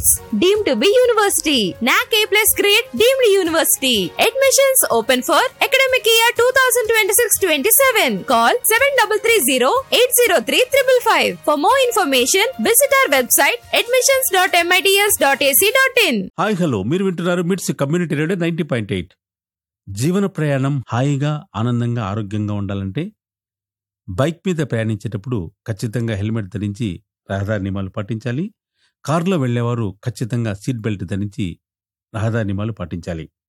MITS deemed to be university. NAC A plus grade deemed university. Admissions open for academic year 2026-27. Call 7330-803-555. For more information, visit our website admissions.mits.ac.in. Hi hello మీరు వింటున్నారు MITS community radio ninety point eight జీవన ప్రయాణం హాయిగా ఆనందంగా ఆరోగ్యంగా ఉండాలంటే bike మీద ప్రయాణించేటప్పుడు ఖచ్చితంగా హెల్మెట్ ధరించి రహదారి నియమాలు పాటించాలి కారులో వెళ్లేవారు ఖచ్చితంగా సీట్ బెల్ట్ ధరించి రహదారి నియమాలు పాటించాలి